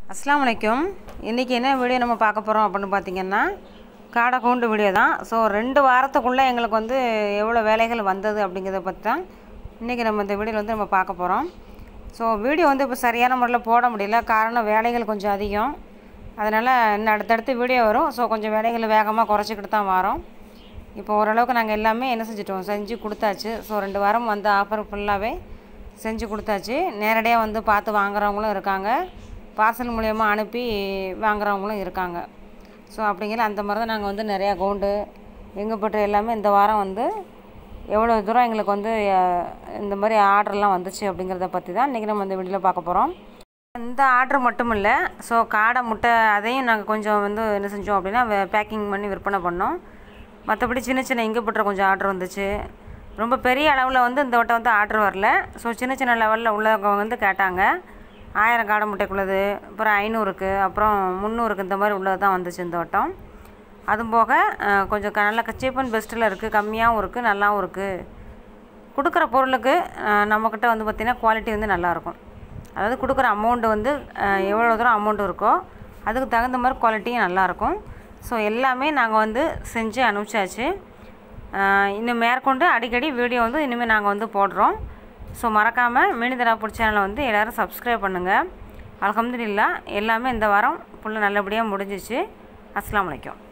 அஸ்ஸலாமு அலைக்கும் இன்றைக்கி என்ன வீடியோ நம்ம பார்க்க போகிறோம் அப்படின்னு பார்த்தீங்கன்னா காடை கூண்டு வீடியோ தான் ஸோ ரெண்டு வாரத்துக்குள்ளே எங்களுக்கு வந்து எவ்வளோ வேலைகள் வந்தது அப்படிங்கிறத பற்றி தான் இன்றைக்கி நம்ம இந்த வீடியோவில் வந்து நம்ம பார்க்க போகிறோம் ஸோ வீடியோ வந்து இப்போ சரியான முறையில் போட முடியல காரணம் வேலைகள் கொஞ்சம் அதிகம் அதனால் இன்னும் அடுத்தடுத்து வீடியோ வரும் ஸோ கொஞ்சம் வேலைகளை வேகமாக குறைச்சிக்கிட்டு தான் வரோம் இப்போ ஓரளவுக்கு நாங்கள் எல்லாமே என்ன செஞ்சிட்டோம் செஞ்சு கொடுத்தாச்சு ஸோ ரெண்டு வாரம் வந்து ஆஃபர் ஃபுல்லாகவே செஞ்சு கொடுத்தாச்சு நேரடியாக வந்து பார்த்து வாங்குறவங்களும் இருக்காங்க பார்சல் மூலயமா அனுப்பி வாங்குறவங்களும் இருக்காங்க ஸோ அப்படிங்கிற அந்த மாதிரி தான் நாங்கள் வந்து நிறையா கவுண்டு எங்கள் பட்டு எல்லாமே இந்த வாரம் வந்து எவ்வளோ தூரம் எங்களுக்கு வந்து அஹ், இந்த மாதிரி ஆர்டர்லாம் வந்துச்சு அப்படிங்கிறத பற்றி தான் இன்றைக்கி நம்ம இந்த வீடியோவில் பார்க்க போகிறோம் இந்த ஆர்டர் மட்டும் இல்லை ஸோ காடை முட்டை அதையும் நாங்கள் கொஞ்சம் வந்து என்ன செஞ்சோம் அப்படின்னா பேக்கிங் பண்ணி விற்பனை பண்ணோம் மற்றபடி சின்ன சின்ன இங்கே போட்டுற கொஞ்சம் ஆர்டர் வந்துச்சு ரொம்ப பெரிய அளவில் வந்து இந்த வட்டம் வந்து ஆர்டர் வரல ஸோ சின்ன சின்ன லெவலில் உள்ளவங்க வந்து கேட்டாங்க ஆயிரம் காடை முட்டைக்குள்ளது அப்புறம் ஐநூறுக்கு அப்புறம் முந்நூறுக்கு இந்த மாதிரி உள்ளது தான் வந்துச்சு இந்த வட்டம் அதுவும் போக அஹ், கொஞ்சம் க- நல்ல சீப் அண்ட் பெஸ்ட்டில் இருக்குது கம்மியாகவும் இருக்குது நல்லாவும் இருக்குது கொடுக்குற பொருளுக்கு அஹ், நம்மக்கிட்ட வந்து பார்த்திங்கன்னா குவாலிட்டி வந்து நல்லாயிருக்கும் அதாவது கொடுக்குற அமௌண்ட்டு வந்து அஹ், எவ்வளோ தூரம் அமௌண்ட் இருக்கோ அதுக்கு தகுந்த மாதிரி குவாலிட்டியும் நல்லாயிருக்கும் ஸோ எல்லாமே நாங்கள் வந்து செஞ்சு அனுப்பிச்சாச்சு அஹ், இன்னும் மேற்கொண்டு அடிக்கடி வீடியோ வந்து இனிமேல் நாங்கள் வந்து போடுறோம் ஸோ மறக்காமல் மினிதராப்பூர் சேனலை வந்து எல்லோரும் சப்ஸ்கிரைப் பண்ணுங்கள் அல்ஹம்துலில்லாஹ் எல்லாமே இந்த வாரம் ஃபுல்லாக நல்லபடியாக முடிஞ்சிச்சு அஸ்ஸலாமு அலைக்கும்